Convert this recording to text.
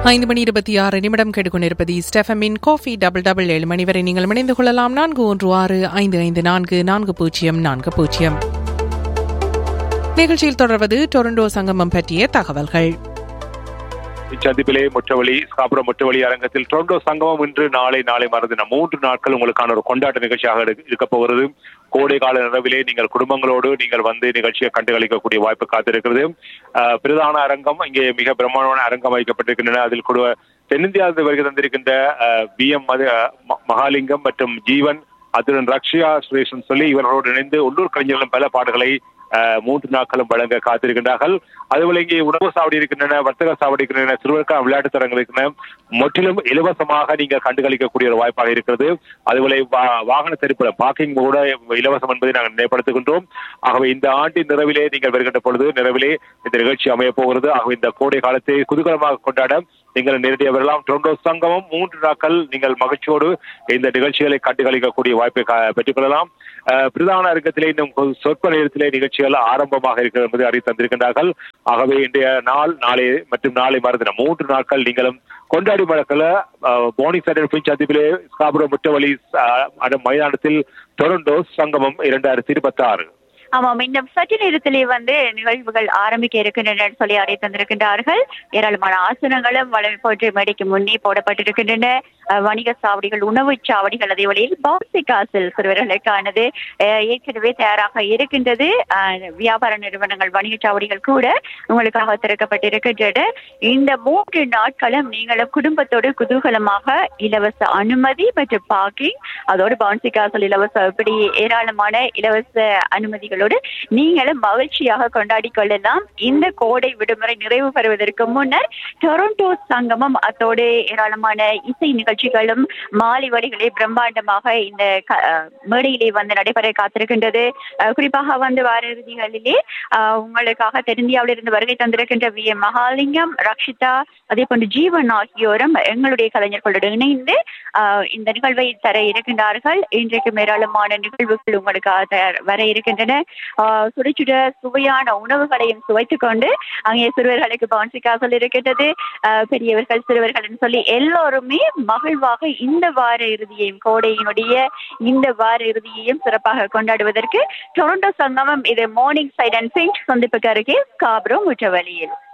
ஐந்து மணி இருபத்தி ஆறு நிமிடம் கேட்டுக்கொண்டிருப்பது ஸ்டெஃபமின் காஃபி டபுள் டபுள் ஏழு மணி வரை நீங்கள் இணைந்து கொள்ளலாம் நான்கு ஒன்று ஆறு ஐந்து ஐந்து நான்கு நான்கு பூஜ்ஜியம் நான்கு பூஜ்ஜியம் நிகழ்ச்சியில் தொடர்வது டொரண்டோ சங்கமம் பற்றிய தகவல்கள் இச்சந்திப்பிலே முற்றவழி ஸ்காபுரம் முற்றவழி அரங்கத்தில் டொரண்டோ சங்கமம் இன்று நாளை நாளை மறுதினம் மூன்று நாட்கள் உங்களுக்கான ஒரு கொண்டாட்ட நிகழ்ச்சியாக இரு- இருக்கப் போகிறது கோடை கால நிலவிலே நீங்கள் குடும்பங்களோடு நீங்கள் வந்து நிகழ்ச்சியை கண்டுகளிக்கக்கூடிய வாய்ப்பு காத்திருக்கிறது ஆஹ், பிரதான அரங்கம் இங்கே மிக பிரம்மாண்டமான அரங்கம் வைக்கப்பட்டிருக்கின்றன அதில் கூட தென்னிந்தியாவிலிருந்து வருகை தந்திருக்கின்ற பி எம் மகாலிங்கம் மற்றும் ஜீவன் அத்துடன் ரக்ஷியா சுரேஷன் சொல்லி இவர்களோடு இணைந்து உள்ளூர் கலைஞர்களும் பல பாடல்களை ஆஹ், மூன்று நாட்களும் வழங்க காத்திருக்கின்றார்கள் அதுபோல இங்கே உணவு சாவடி இருக்கின்றன வர்த்தக சாவடி இருக்கின்றன சிறுவருக்கான விளையாட்டு தரங்கள் இருக்கின்றன முற்றிலும் இலவசமாக நீங்கள் கண்டுகளிக்கக்கூடிய ஒரு வாய்ப்பாக இருக்கிறது அதுபோல வா- வாகன திரைப்படம் பார்க்கிங் கூட இலவசம் என்பதை நாங்கள் நினைப்படுத்துகின்றோம் ஆகவே இந்த ஆண்டின் நிறைவிலே நீங்கள் வருகின்ற பொழுது நிறைவிலே இந்த நிகழ்ச்சி அமைய போகிறது ஆகவே இந்த கோடை காலத்தை குதூகலமாக கொண்டாட நீங்கள் நேரடியாக வரலாம் டொரண்டோ சங்கமம் மூன்று நாட்கள் நீங்கள் மகிழ்ச்சியோடு இந்த நிகழ்ச்சிகளை கண்டுகளிக்கக்கூடிய வாய்ப்பை கா- பெற்றுக்கொள்ளலாம் அஹ், பிரதான அரங்கத்திலே இன்னும் கொஞ்ச சொற்ப நேரத்திலே நிகழ்ச்சிகள் ஆரம்பமாக இருக்கிறது என்பதை அறிவித்து தந்திருக்கின்றார்கள் ஆகவே இன்றைய நாள் நாளை மற்றும் நாளை மறுதினம் மூன்று நாட்கள் நீங்களும் கொண்டாடி மழக்கல போனி சைடன் பின் சந்திப்பிலே ஸ்காபுரம் முற்றவழி அஹ், மைதானத்தில் டொரண்டோ சங்கமம் இரண்டாயிரத்தி இருபத்தி ஆறு ஆமாம் இன்னும் சற்று நேரத்திலே வந்து நிகழ்வுகள் ஆரம்பிக்க இருக்கின்றன சொல்லி அறிவித்திருக்கின்றார்கள் ஏராளமான ஆசனங்களும் வளமை போன்று மேடைக்கு முன்னே போடப்பட்டிருக்கின்றன அஹ், வணிக சாவடிகள் உணவு சாவடிகள் அதே வழியில் பவுசி காசில் சிறுவர்களுக்கானது அஹ், ஏற்கனவே தயாராக இருக்கின்றது அஹ், வியாபார நிறுவனங்கள் வணிக சாவடிகள் கூட உங்களுக்காக திறக்கப்பட்டிருக்கின்றன இந்த மூன்று நாட்களும் நீங்களும் குடும்பத்தோடு குதூகலமாக இலவச அனுமதி மற்றும் பார்க்கிங் அதோடு பவுன்சி காசல் இலவச இப்படி ஏராளமான இலவச அனுமதிகளோடு நீங்களும் மகிழ்ச்சியாக கொண்டாடி கொள்ளலாம் இந்த கோடை விடுமுறை நிறைவு பெறுவதற்கு முன்னர் டொரண்டோ சங்கமம் அத்தோடு ஏராளமான இசை நிகழ்ச்சிகளும் மாலை வழிகளே பிரம்மாண்டமாக இந்த க- அஹ் மேடையிலே வந்து நடைபெற காத்திருக்கின்றது அஹ் குறிப்பாக வந்து வார இறுதிகளிலே அஹ் உங்களுக்காக தென்னிந்தியாவிலிருந்து இருந்து வருகை தந்திருக்கின்ற வி எம் மகாலிங்கம் ரக்ஷிதா அதே போன்று ஜீவன் ஆகியோரும் எங்களுடைய கலைஞர்களோடு இணைந்து ஆஹ் இந்த நிகழ்வை தர இருக்கின்றார்கள் இன்றைக்கு ஏராளமான நிகழ்வுகள் உங்களுக்காக தயார் வர இருக்கின்றன ஆஹ் சுட சுட சுவையான உணவுகளையும் சுவைத்துக் கொண்டு அங்கே சிறுவர்களுக்கு பவுன்சி காசல் இருக்கின்றது ஆஹ் பெரியவர்கள் சிறுவர்கள் சொல்லி எல்லோருமே மகிழ்வாக இந்த வார இறுதியையும் கோடையினுடைய இந்த வார இறுதியையும் சிறப்பாக கொண்டாடுவதற்கு டொரண்டோ சங்கமம் இது மார்னிங் சைட் அண்ட் பிங்க் சந்திப்புக்கு அருகே காப்ரோ முற்றவழியில்